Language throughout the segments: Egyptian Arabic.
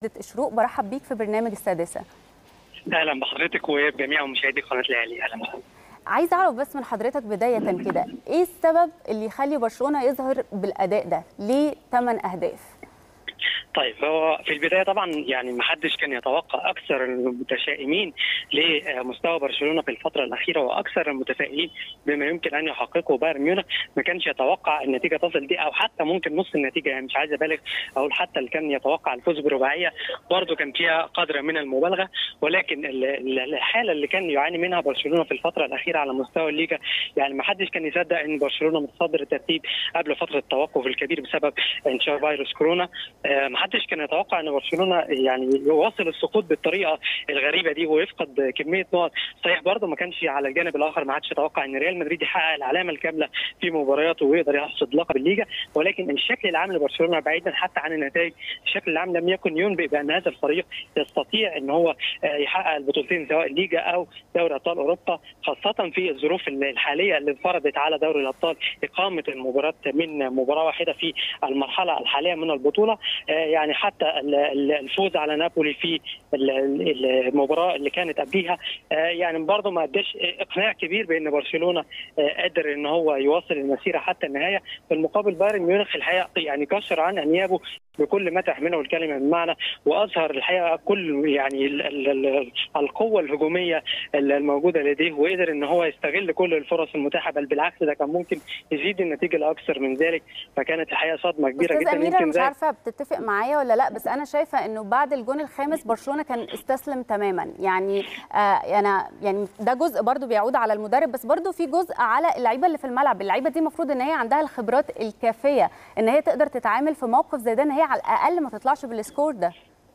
الشروق برحب بيك في برنامج السادسه اهلا بحضرتك وبجميع مشاهدي قناه الاهلي اهلا بحضرتك عايز اعرف بس من حضرتك بدايه كده ايه السبب اللي يخلي برشلونه يظهر بالاداء ده ليه 8 اهداف طيب هو في البدايه طبعا يعني ما حدش كان يتوقع اكثر المتشائمين لمستوى برشلونه في الفتره الاخيره واكثر المتفائلين بما يمكن ان يحققه بايرن ميونخ ما كانش يتوقع النتيجه تصل دي او حتى ممكن نص النتيجه يعني مش عايز ابالغ اقول حتى اللي كان يتوقع الفوز برباعيه برضه كان فيها قدر من المبالغه ولكن الحاله اللي كان يعاني منها برشلونه في الفتره الاخيره على مستوى الليجا يعني ما حدش كان يصدق ان برشلونه متصدر الترتيب قبل فتره التوقف الكبير بسبب انتشار فيروس كورونا ما حدش كان يتوقع ان برشلونه يعني يواصل السقوط بالطريقه الغريبه دي ويفقد كميه نقط صحيح برضه ما كانش على الجانب الاخر ما حدش يتوقع ان ريال مدريد يحقق العلامه الكامله في مبارياته ويقدر يحصد لقب الليجا ولكن الشكل العام لبرشلونه بعيدا حتى عن النتائج الشكل العام لم يكن ينبئ بان هذا الفريق يستطيع ان هو يحقق البطولتين سواء الليجا او دوري ابطال اوروبا خاصه في الظروف الحاليه اللي فرضت على دوري الابطال اقامه المباراه من مباراه واحده في المرحله الحاليه من البطوله يعني حتى الفوز على نابولي في المباراه اللي كانت قبليها يعني برضه ما اداش اقناع كبير بان برشلونه قادر ان هو يواصل المسيره حتى النهايه في المقابل بايرن ميونخ الحقيقه يعني كشر عن انيابه بكل ما تحمله الكلمه من معنى واظهر الحقيقه كل يعني القوه الهجوميه الموجوده لديه وقدر ان هو يستغل كل الفرص المتاحه بل بالعكس ده كان ممكن يزيد النتيجه لاكثر من ذلك فكانت الحقيقه صدمه كبيره جدا يمكن مش عارفه بتتفق معايا ولا لا بس انا شايفه انه بعد الجون الخامس برشلونه كان استسلم تماما يعني آه انا يعني ده جزء برضو بيعود على المدرب بس برضو في جزء على اللعيبه اللي في الملعب اللعيبه دي المفروض ان هي عندها الخبرات الكافيه ان هي تقدر تتعامل في موقف زي ده ان هي على الاقل ما تطلعش بالسكور ده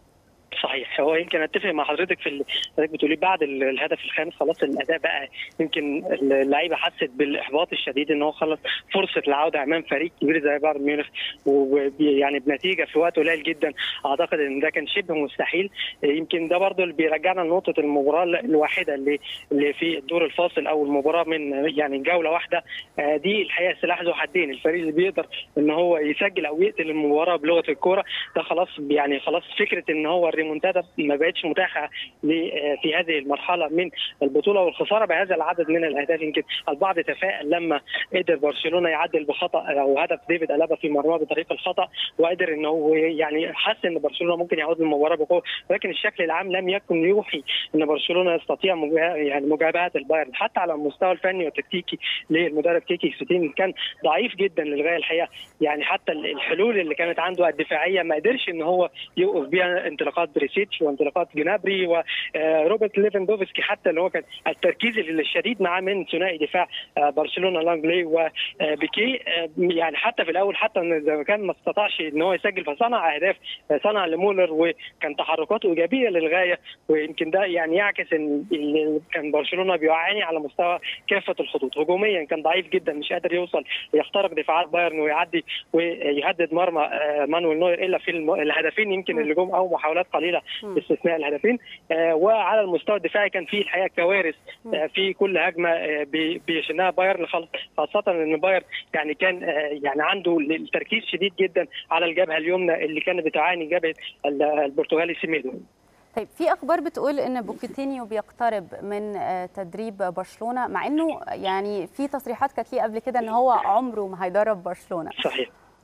صحيح هو يمكن اتفق مع حضرتك في اللي حضرتك بتقولي بعد الهدف الخامس خلاص الاداء بقى يمكن اللعيبه حست بالاحباط الشديد ان هو خلص فرصه العوده امام فريق كبير زي بايرن ميونخ ويعني بنتيجه في وقت قليل جدا اعتقد ان ده كان شبه مستحيل يمكن ده برضه اللي بيرجعنا لنقطه المباراه الواحده اللي اللي في الدور الفاصل او المباراه من يعني جوله واحده دي الحقيقه سلاح ذو حدين الفريق اللي بيقدر ان هو يسجل او يقتل المباراه بلغه الكوره ده خلاص يعني خلاص فكره ان هو الريمونتادا ما بقتش متاحه في هذه المرحله من البطوله والخساره بهذا العدد من الاهداف يمكن البعض تفائل لما قدر برشلونه يعدل بخطا او هدف ديفيد الابا في مرماه بطريق الخطا وقدر انه يعني حس ان برشلونه ممكن يعود للمباراه بقوه ولكن الشكل العام لم يكن يوحي ان برشلونه يستطيع يعني مجابهه البايرن حتى على المستوى الفني والتكتيكي للمدرب كيكي ستين كان ضعيف جدا للغايه الحقيقه يعني حتى الحلول اللي كانت عنده الدفاعيه ما قدرش ان هو يوقف بيها انطلاقات بريسيتش وانطلاقات جنابري وروبرت ليفاندوفسكي حتى اللي هو كان التركيز الشديد معاه من ثنائي دفاع برشلونه لانجلي وبيكي يعني حتى في الاول حتى اذا كان ما استطاعش ان هو يسجل فصنع اهداف صنع لمولر وكان تحركاته ايجابيه للغايه ويمكن ده يعني يعكس ان كان برشلونه بيعاني على مستوى كافه الخطوط هجوميا كان ضعيف جدا مش قادر يوصل يخترق دفاعات بايرن ويعدي ويهدد مرمى مانويل نوير الا في الهدفين يمكن اللي جم او محاولات قليله باستثناء الهدفين وعلى المستوى الدفاعي كان في الحقيقه كوارث في كل هجمه بيشنها بايرن خاصه ان بايرن يعني كان يعني عنده التركيز شديد جدا على الجبهه اليمنى اللي كانت بتعاني جبهه البرتغالي سيميدو طيب في اخبار بتقول ان بوكيتينيو بيقترب من تدريب برشلونه مع انه يعني في تصريحات كانت ليه قبل كده ان هو عمره ما هيدرب برشلونه صحيح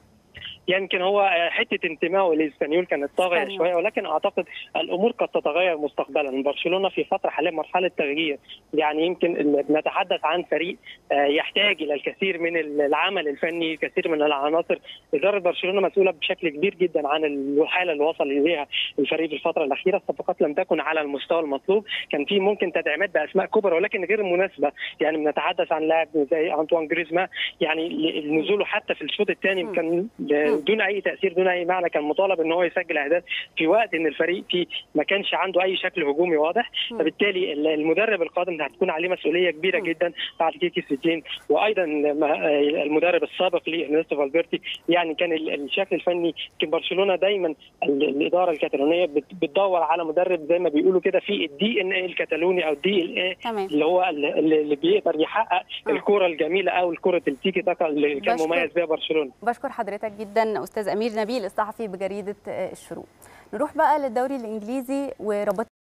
يمكن هو حته انتمائه للاسبانيول كانت طاغيه شويه ولكن اعتقد الامور قد تتغير مستقبلا برشلونه في فتره حاليا مرحله تغيير يعني يمكن نتحدث عن فريق يحتاج الى الكثير من العمل الفني كثير من العناصر اداره برشلونه مسؤوله بشكل كبير جدا عن الحاله اللي وصل اليها الفريق في الفتره الاخيره الصفقات لم تكن على المستوى المطلوب كان في ممكن تدعيمات باسماء كبرى ولكن غير مناسبه يعني بنتحدث عن لاعب زي انطوان جريزما يعني نزوله حتى في الشوط الثاني كان دون اي تاثير دون اي معنى كان مطالب ان هو يسجل اهداف في وقت ان الفريق فيه ما كانش عنده اي شكل هجومي واضح فبالتالي المدرب القادم هتكون عليه مسؤوليه كبيره جدا بعد كيكي ستين وايضا المدرب السابق لإرنستو فالفيرتي يعني كان الشكل الفني يمكن برشلونه دايما الاداره الكتالونيه بتدور على مدرب زي ما بيقولوا كده في الدي ان اي الكتالوني او الدي ان اي اللي هو اللي بيقدر يحقق الكره الجميله او الكره التيكي تاكا اللي كان مميز بيها برشلونه بشكر حضرتك جدا استاذ امير نبيل الصحفي بجريده الشروق نروح بقى للدوري الانجليزي ورباط